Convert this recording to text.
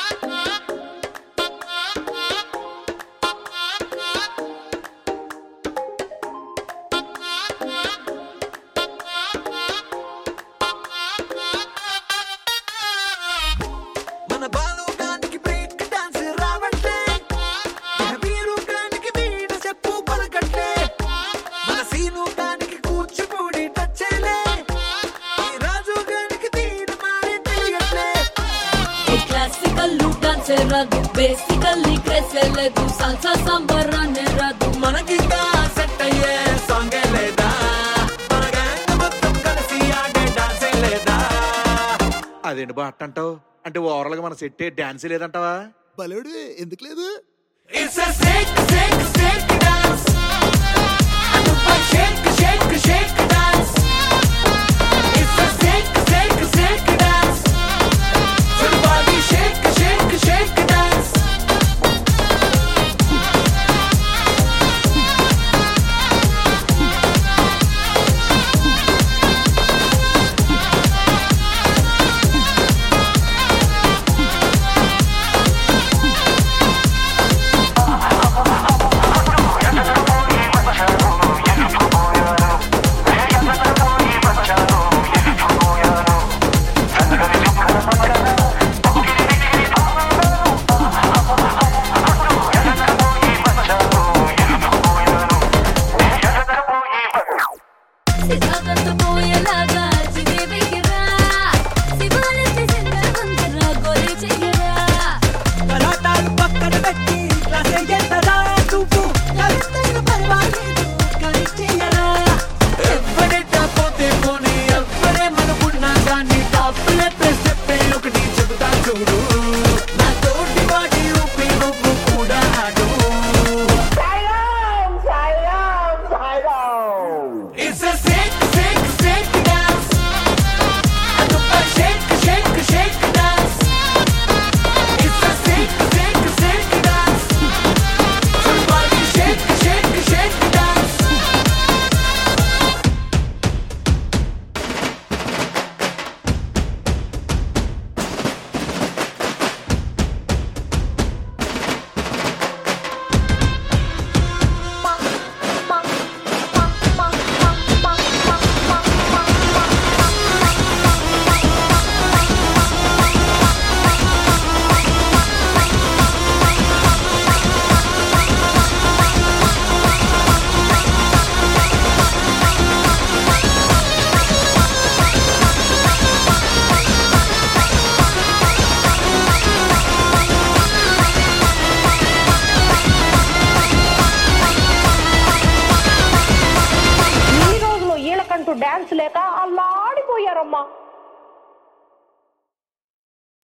మన బాలుగానికి break dance రావట్లే మన వీరుగానికి వీణ చెప్పు పలకట్లే మన సీనుగానికి కూచిపూడి టచ్చేలే ఈ రాజుగానికి తీరు మారి తెలియట్లే క్లాసికల్ డాన్స్ రాదు బేసికల్లీ క్రేసే లేదు సాల్సా సాంబార్ అనే రాదు మనకింకా సెట్ అయ్యే సాంగే లేదా మన గ్యాంగ్ మొత్తం కలిసి ఆడే డాన్సే లేదా అదేంటి బా అంటావు అంటే ఓవరాల్ గా మన సెట్ డాన్స్ లేదంటావా బలేడు ఎందుకు లేదు It's a shake, shake, shake dance. Shake, shake, shake dance. It's a shake, shake, shake dance. Everybody shake, shake, shake dance. సితాగంత పోయేలాగా జిగేవిగిరా శివాలెత్తి Singara వందర గోలి చెయ్యరా కలాటాలు పక్కన పెట్టి రసయ్యరా నువ్వు కవితైన పర్వాలేదు కలిచేయరా ఎవడెట్ట పోతే పోనీ ఎవరే మనకున్నా కానీ టాప్లే ప్రెస్ చెప్పే ఒకటి చెబుతా చూడు నా తోటి వాటి ఊపి నువ్వు కూడా ఆడు It's a shake, shake, shake dance. A shake, shake, shake dance. It's a shake, shake, shake dance. Somebody shake, shake, shake dance. ఈ రోజులో వీళ్ళకంటూ డాన్స్ లేక అల్లాడిపోయారమ్మా